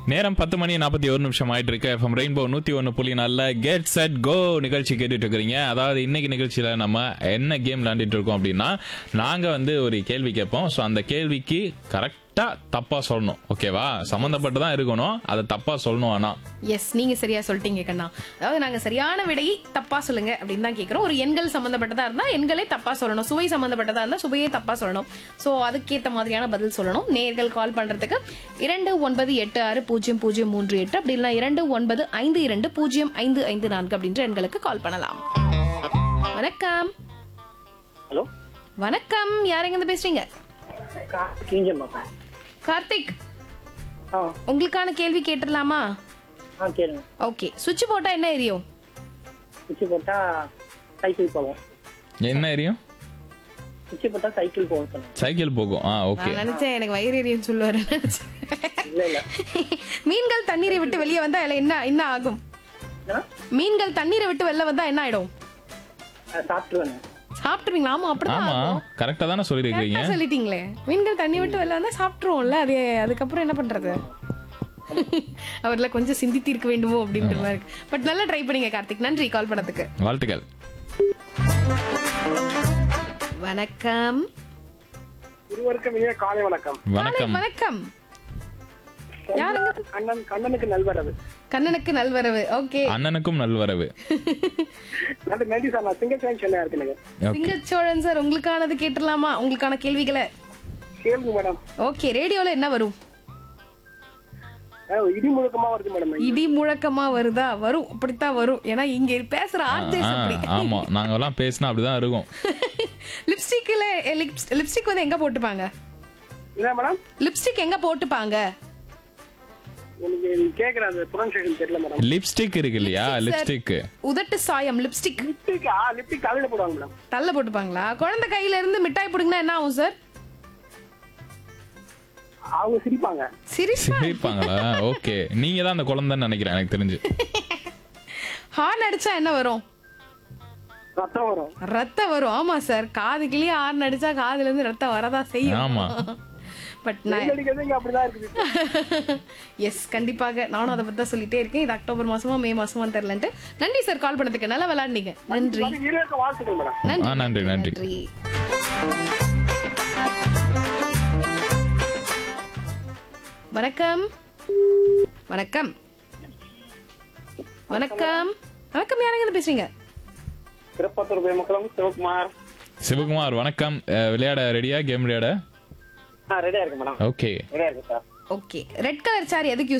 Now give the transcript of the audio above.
நேரம் பத்து மணி நாற்பத்தி ஒரு நிமிஷம் ஆயிட்டு இருக்கு எஃப்எம் ரெயின்போ நூத்தி ஒன்னு புள்ளி நல்ல கெட் செட் கோ நிகழ்ச்சி கேட்டுட்டு இருக்கிறீங்க அதாவது இன்னைக்கு நிகழ்ச்சியில நம்ம என்ன கேம் விளையாண்டுட்டு இருக்கோம் அப்படின்னா நாங்க வந்து ஒரு கேள்வி கேட்போம் ஸோ அந்த கேள்விக்கு கரெக்டா தப்பா சொல்லணும் ஓகேவா சம்மந்தப்பட்டு தான் இருக்கணும் அதை தப்பா சொல்லணும் ஆனா எஸ் நீங்க சரியா சொல்லிட்டீங்க கண்ணா அதாவது நாங்க சரியான விடையை தப்பா சொல்லுங்க அப்படின்னு தான் கேக்குறோம் ஒரு எண்கள் சம்பந்தப்பட்டதா இருந்தா எண்களே தப்பா சொல்லணும் சுவை சம்பந்தப்பட்டதா இருந்தா சுவையே தப்பா சொல்லணும் சோ அதுக்கேத்த மாதிரியான பதில் சொல்லணும் நேர்கள் கால் பண்றதுக்கு இரண்டு ஒன்பது எட்டு ஆறு பூஜ்ஜியம் பூஜ்ஜியம் மூன்று எட்டு அப்படி இல்லைன்னா இரண்டு ஒன்பது ஐந்து இரண்டு பூஜ்ஜியம் ஐந்து ஐந்து நான்கு அப்படின்ற எண்களுக்கு கால் பண்ணலாம் வணக்கம் ஹலோ வணக்கம் யார் எங்க இருந்து பேசுறீங்க கிஞ்சம்மா கார்த்திக் ஆ உங்களுக்கான கேள்வி கேட்டுடலாமா ஆ கேளுங்க ஓகே சுவிட்ச் போட்டா என்ன எரியும் சுவிட்ச் போட்டா சைக்கிள் போவோம் என்ன எரியும் சுவிட்ச் போட்டா சைக்கிள் போவோம் சொன்னாங்க சைக்கிள் போகும் ஆ ஓகே நான் நினைச்சேன் எனக்கு வயிறு எரியும் சொல்லுவாரு நினைச்சேன். இல்ல இல்ல மீன்கள் தண்ணீரை விட்டு வெளியே வந்தா இல்ல என்ன என்ன ஆகும் என்ன? மீன்கள் தண்ணீரை விட்டு வெளில வந்தா என்ன ஆயிடும் ஆ, சாப்பிட்டுருவேன் சாப்பிட்டுருவீங்களா ஆமா அப்படிதான் ஆமா ஆகும். கரெக்டா தானே சொல்லிருக்கீங்க கரெக்டா சொல்லிட்டீங்களே மீன்கள் தண்ணி விட்டு வெளில வந்தா சாப்பிட்டுருவோம்ல அது அதுக்கப்புறம் என்ன பண்றது அவர்ல கொஞ்சம் சிந்தித்து இருக்க வேண்டுமோ அப்படின்ற மாதிரி இருக்கு பட் நல்லா ட்ரை பண்ணீங்க கார்த்திக் நன்றி கால் பண்ணதுக்கு வாழ்த்துக்கள் வணக்கம் இருவருக்கும் இனிய காலை வணக்கம் வணக்கம் வணக்கம் யாருங்க கண்ணன் கண்ணனுக்கு நல்வரவு கண்ணனுக்கு நல்வரவு ஓகே அண்ணனுக்கும் நல்வரவு நன்றி நன்றி சார் நான் சிங்கச்சேன் சென்னை இருக்குங்க ஓகே சிங்கச்சோழன் சார் உங்களுக்கானது கேட்டுடலாமா உங்களுக்கான கேள்விகளை கேளுங்க மேடம் ஓகே ரேடியோல என்ன வரும் ஆ, இடி முழுக்கமா வருது மேடம் இடி முழக்கமா வருதா வரும் அப்படித்தான் வரும் ஏன்னா இங்க பேசுற ஆர்ஜிஎஸ் ஆ, அப்படி ஆமா நாங்க எல்லாம் பேசினா அப்படிதான் இருக்கும் லிப்ஸ்டிக்ல லிப்ஸ்டிக் வந்து எங்க போட்டுப்பாங்க இல்ல மேடம் லிப்ஸ்டிக் எங்க போட்டுப்பாங்க எனக்கு கேக்குற அந்த ப்ரொனன்சியேஷன் தெரியல மேடம் லிப்ஸ்டிக் இருக்கு இல்லையா லிப்ஸ்டிக் உதட்டு சாயம் லிப்ஸ்டிக் லிப்டிக் ஆ லிப்டிக் தலையில போடுவாங்க மேடம் தள்ள போட்டுப்பாங்களா குழந்தை கையில இருந்து மிட்டாய் புடுங்கினா என்ன ஆகும் சார் அவங்க சிரிப்பாங்க சிரிப்பா சிரிப்பாங்களா ஓகே நீங்க தான் அந்த குழந்தைன்னு நினைக்கிறேன் எனக்கு தெரிஞ்சு ஹார்ன் அடிச்சா என்ன வரும் ரத்தம் வரும் ரத்தம் வரும் ஆமா சார் காதுக்குள்ளேயே ஹார்ன் அடிச்சா காதுல இருந்து ரத்தம் வரதான் செய்யும் ஆமா பட் நான் வெயில் அடிக்கிறது இங்க அப்படிதான் இருக்குது எஸ் கண்டிப்பாக நானும் அதை பத்தி தான் சொல்லிட்டே இருக்கேன் இது அக்டோபர் மாசமா மே மாசமா தெரியலன்ட்டு நன்றி சார் கால் பண்ணதுக்கு நல்லா விளையாடுனீங்க நன்றி இருவருக்கும் வாழ்த்துக்கள் மேடம் ஆ, நன்றி, நன்றி. வணக்கம் வணக்கம் வணக்கம் வணக்கம் யாருங்க இருந்து பேசுறீங்க திருப்பத்தூர் பேமக்கலம் சிவகுமார் சிவகுமார் வணக்கம் அஹ், விளையாட ரெடியா கேம் விளையாட ஆ ரெடியா இருக்கு மேடம் ஓகே ரெடியா இருக்கு sir okay red colour sir எதுக்கு யூஸ்